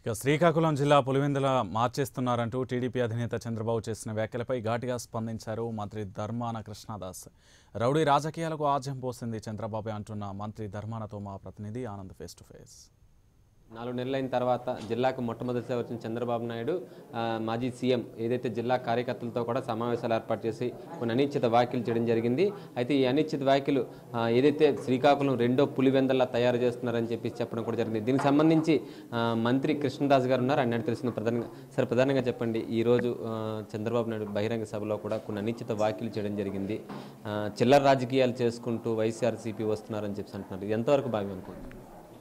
ఇక శ్రీకాకుళం జిల్లా పులివెందుల మార్చేస్తున్నారంటూ టీడీపీ అధినేత చంద్రబాబు చేసిన వ్యాఖ్యలపై ఘాటుగా స్పందించారు మంత్రి ధర్మాన కృష్ణదాస్ రౌడీ రాజకీయాలకు ఆజ్యం పోసింది చంద్రబాబు అంటున్న మంత్రి ధర్మానతో మా ప్రతినిధి ఆనంద్ ఫేస్ టు ఫేస్ నాలుగు నెలలైన తర్వాత జిల్లాకు మొట్టమొదటిసారి వచ్చిన చంద్రబాబు నాయుడు ఆ, మాజీ సీఎం ఏదైతే జిల్లా కార్యకర్తలతో కూడా సమావేశాలు ఏర్పాటు చేసి కొన్ని అనిశ్చిత వ్యాఖ్యలు చేయడం జరిగింది అయితే ఈ అనిశ్చిత వ్యాఖ్యలు ఆ, ఏదైతే శ్రీకాకుళం రెండో పులివెందల్లా తయారు చేస్తున్నారని చెప్పి చెప్పడం కూడా జరిగింది దీనికి సంబంధించి ఆ, మంత్రి కృష్ణదాస్ గారు ఉన్నారు ఆయన తెలిసిన ప్రధానంగా సార్ ప్రధానంగా చెప్పండి ఈరోజు ఆ, చంద్రబాబు నాయుడు బహిరంగ సభలో కూడా కొన్ని అనిశ్చిత వ్యాఖ్యలు చేయడం జరిగింది ఆ, చిల్లర రాజకీయాలు చేసుకుంటూ వైఎస్ఆర్సీపీ వస్తున్నారని చెప్పి అంటున్నారు ఇది ఎంతవరకు భావ్యం అనుకుంటున్నారు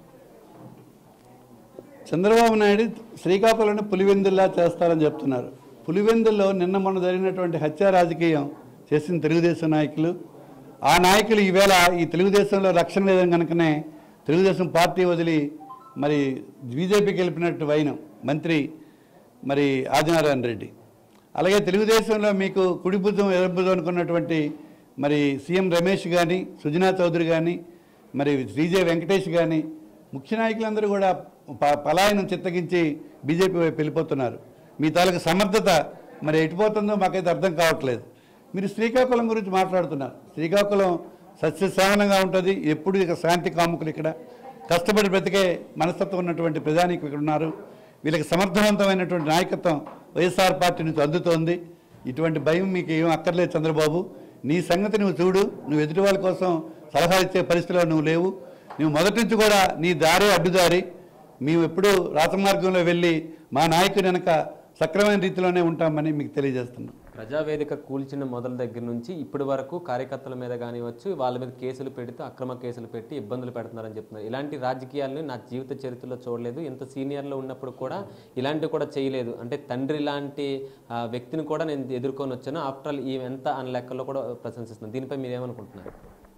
చంద్రబాబు నాయుడు శ్రీకాకుళంలో పులివెందుల్లా చేస్తారని చెప్తున్నారు పులివెందుల్లో నిన్న మొన్న జరిగినటువంటి హత్యా రాజకీయం చేసిన తెలుగుదేశం నాయకులు ఆ నాయకులు ఈవేళ ఈ తెలుగుదేశంలో రక్షణ లేదని కనుకనే తెలుగుదేశం పార్టీ వదిలి మరి బీజేపీకి వెళ్ళిపోయినట్టు వైనం మంత్రి మరి ఆదినారాయణ రెడ్డి అలాగే తెలుగుదేశంలో మీకు కుడిభుజం ఎడభుజం అనుకున్నటువంటి మరి సీఎం రమేష్ కానీ సుజనా చౌదరి కానీ మరి శ్రీజే వెంకటేష్ కానీ ముఖ్య నాయకులందరూ కూడా ప- పలాయనం చిత్తగించి బీజేపీ వైపు వెళ్ళిపోతున్నారు మీ తాలూకు సమర్థత మరి ఎటుపోతుందో మాకైతే అర్థం కావట్లేదు మీరు శ్రీకాకుళం గురించి మాట్లాడుతున్నారు శ్రీకాకుళం సస్యశ్యామలంగా ఉంటుంది ఎప్పుడు ఇక శాంతి కాముకులు ఇక్కడ కష్టపడి బ్రతికే మనస్తత్వం ఉన్నటువంటి ప్రజానికి ఇక్కడ ఉన్నారు వీళ్ళకి సమర్థవంతమైనటువంటి నాయకత్వం వైఎస్ఆర్ పార్టీ నుంచి అందుతోంది ఇటువంటి భయం మీకు ఏం అక్కర్లేదు చంద్రబాబు నీ సంగతి నువ్వు చూడు నువ్వు ఎదుటి వాళ్ళ కోసం సలహా ఇచ్చే పరిస్థితిలో నువ్వు లేవు నువ్వు మొదటి నుంచి కూడా నీ దారే అడ్డుదారి మేము ఎప్పుడూ రాతమార్గంలో వెళ్ళి మా నాయకుని వెనక సక్రమైన రీతిలోనే ఉంటామని మీకు తెలియజేస్తున్నాం ప్రజావేదిక కూల్చిన మొదల దగ్గర నుంచి ఇప్పటి వరకు కార్యకర్తల మీద కానివచ్చు వాళ్ళ మీద కేసులు పెడుతూ అక్రమ కేసులు పెట్టి ఇబ్బందులు పెడుతున్నారని చెప్తున్నారు ఇలాంటి రాజకీయాలను నా జీవిత చరిత్రలో చూడలేదు ఇంత సీనియర్లో ఉన్నప్పుడు కూడా ఇలాంటివి కూడా చేయలేదు అంటే తండ్రి లాంటి ఆ, వ్యక్తిని కూడా నేను ఎదుర్కొని వచ్చాను ఆఫ్టర్ ఆల్ ఈ ఎంత అన్న లెక్కల్లో కూడా ప్రశంసిస్తున్నాను దీనిపై మీరు ఏమనుకుంటున్నారు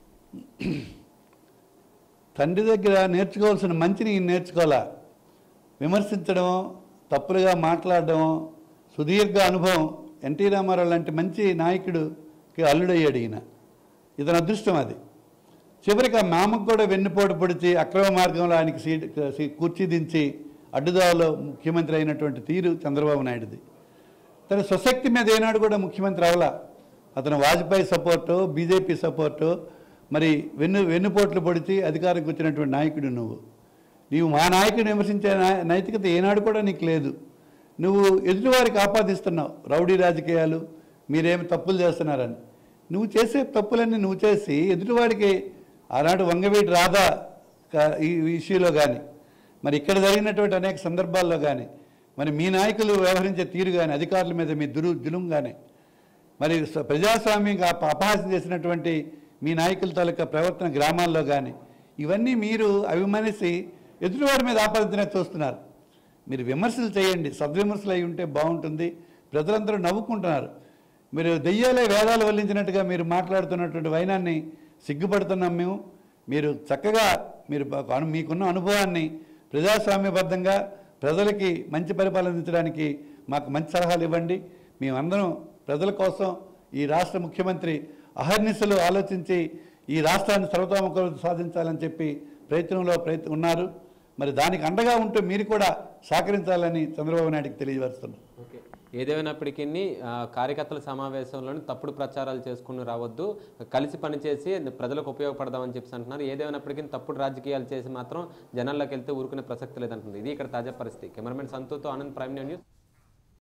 తండ్రి దగ్గర నేర్చుకోవాల్సిన మంచిని ఈయన నేర్చుకోవాలా విమర్శించడం తప్పులుగా మాట్లాడడం సుదీర్ఘ అనుభవం ఎన్టీ రామారావు లాంటి మంచి నాయకుడికి అల్లుడయ్యాడు ఈయన ఇతని అదృష్టం అది చివరికి ఆ మామకు కూడా వెన్నుపోటు పొడిచి అక్రమ మార్గంలో ఆయనకి సీట్ సీ- కుర్చీ దించి అడ్డుదావలో ముఖ్యమంత్రి అయినటువంటి తీరు చంద్రబాబు నాయుడుది తన స్వశక్తి మీద ఏనాడు కూడా ముఖ్యమంత్రి అవలా అతను వాజ్పేయి సపోర్టు బీజేపీ సపోర్టు మరి వెన్ను వెన్నుపోట్లు పొడిచి అధికారంకి వచ్చినటువంటి నాయకుడు నువ్వు నీవు మా నాయకుడిని విమర్శించే నా- నైతికత ఏనాడు కూడా నీకు లేదు నువ్వు ఎదుటివారికి ఆపాదిస్తున్నావు రౌడీ రాజకీయాలు మీరేమి తప్పులు చేస్తున్నారని నువ్వు చేసే తప్పులన్నీ నువ్వు చేసి ఎదుటివాడికి ఆనాడు వంగవీటి రాధా క- ఈ ఇష్యూలో కానీ మరి ఇక్కడ జరిగినటువంటి అనేక సందర్భాల్లో కానీ మరి మీ నాయకులు వ్యవహరించే తీరు కానీ అధికారుల మీద మీ దురు జులుం కానీ మరి స- ప్రజాస్వామ్యంగా అప- అపహాస్యం చేసినటువంటి మీ నాయకుల తాలూకా ప్రవర్తన గ్రామాల్లో కానీ ఇవన్నీ మీరు అభిమానిసి ఎదుటివాడి మీద ఆపాదించనే చూస్తున్నారు మీరు విమర్శలు చేయండి సద్విమర్శలు అయి ఉంటే బాగుంటుంది ప్రజలందరూ నవ్వుకుంటున్నారు మీరు దెయ్యాలే వేదాలు వల్లించినట్టుగా మీరు మాట్లాడుతున్నటువంటి వైనాన్ని సిగ్గుపడుతున్నాం మేము మీరు చక్కగా మీరు బ- అను- మీకున్న అనుభవాన్ని ప్రజాస్వామ్యబద్ధంగా ప్రజలకి మంచి పరిపాలన అందించడానికి మాకు మంచి సలహాలు ఇవ్వండి మేమందరం ప్రజల కోసం ఈ రాష్ట్ర ముఖ్యమంత్రి అహర్నిశలు ఆలోచించి ఈ రాష్ట్రాన్ని సర్వతోముఖ సాధించాలని చెప్పి ప్రయత్నంలో ప్రయత్నం ఉన్నారు మరి దానికి అండగా ఉంటూ మీరు కూడా సహకరించాలని చంద్రబాబు నాయుడుకి తెలియజేస్తున్నాం ఓకే ఏదేమైనప్పటికీ ఆ, కార్యకర్తల సమావేశంలోని తప్పుడు ప్రచారాలు చేసుకుని రావద్దు కలిసి పనిచేసి ప్రజలకు ఉపయోగపడదామని చెప్పి అంటున్నారు ఏదేమైనప్పటికీ తప్పుడు రాజకీయాలు చేసి మాత్రం జనాల్లోకి వెళ్తే ఊరుకునే ప్రసక్తి లేదంటుంది ఇది ఇక్కడ తాజా పరిస్థితి కెమెరామెన్ సంతూతో ఆనంద్ ప్రైమ్ న్యూస్